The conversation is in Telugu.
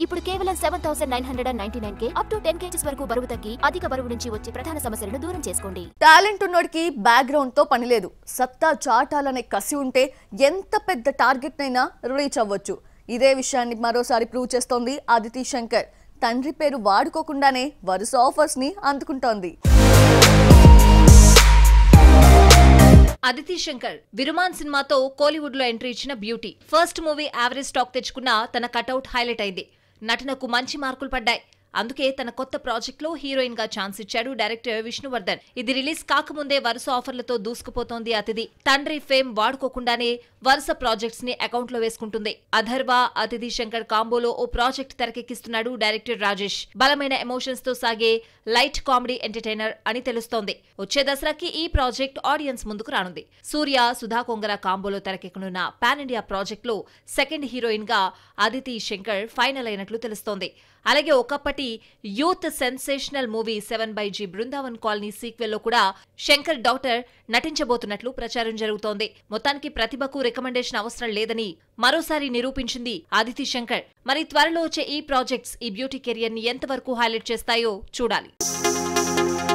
ఇప్పుడు కేవలం seven thousand nine hundred and ninety nine K up to ten kgs వరకు బరువు తగ్గి అధిక బరువు నుంచి వచ్చే ప్రధాన సమస్యలను దూరం చేసుకోండి టాలెంట్ ఉన్నోడికి బ్యాక్గ్రౌండ్ తో పని లేదు సత్తా చాటాలనే కసి ఉంటే ఎంత పెద్ద టార్గెట్ నైనా రీచ్ అవ్వచ్చు ఇదే విషయాన్ని మరోసారి ప్రూవ్ చేస్తోంది అదితి శంకర్ తండ్రి పేరు వాడుకోకుండానే వరుస ఆఫర్స్ ని అందుకుంటోంది అదితి శంకర్ విరుమాన్ సినిమాతో కోలీవుడ్ లో ఎంట్రీ ఇచ్చిన beauty first movie average stock తెచ్చుకున్న తన కటౌట్ హైలైట్ అయింది నటనకు మంచి మార్కులు పడ్డాయి అందుకే తన కొత్త ప్రాజెక్ట్ లో హీరోయిన్ గా ఛాన్స్ ఇచ్చాడు డైరెక్టర్ విష్ణువర్ధన్ ఇది రిలీజ్ కాకముందే వరుస ఆఫర్లతో దూసుకుపోతోంది అతిథి తండ్రి ఫేమ్ వాడుకోకుండానే వరుస ప్రాజెక్ట్స్ ని అకౌంట్ లో వేసుకుంటుంది అథర్వ అతిథి శంకర్ కాంబోలో ఓ ప్రాజెక్ట్ తెరకెక్కిస్తున్నాడు డైరెక్టర్ రాజేష్ బలమైన ఎమోషన్స్ తో సాగే లైట్ కామెడీ ఎంటర్టైనర్ అని తెలుస్తోంది వచ్చే దసరాకి ఈ ప్రాజెక్ట్ ఆడియన్స్ ముందుకు రానుంది సూర్య సుధా కొంగర కాంబోలో తెరకెక్కనున్న పాన్ ఇండియా ప్రాజెక్ట్ లో సెకండ్ హీరోయిన్ గా అదితి శంకర్ ఫైనల్ అయినట్లు తెలుస్తోంది అలాగే ఒకప్పటి youth sensational movie seven by G Brindavan colony sequel లో కూడా శంకర్ డాక్టర్ నటించబోతున్నట్లు ప్రచారం జరుగుతోంది మొత్తానికి ప్రతిభకు రికమెండేషన్ అవసరం లేదని మరోసారి నిరూపించింది అదితి శంకర్ మరి త్వరలో వచ్చే ఈ ప్రాజెక్ట్స్ ఈ బ్యూటీ కెరియర్ ని ఎంతవరకు హైలైట్ చేస్తాయో చూడాలి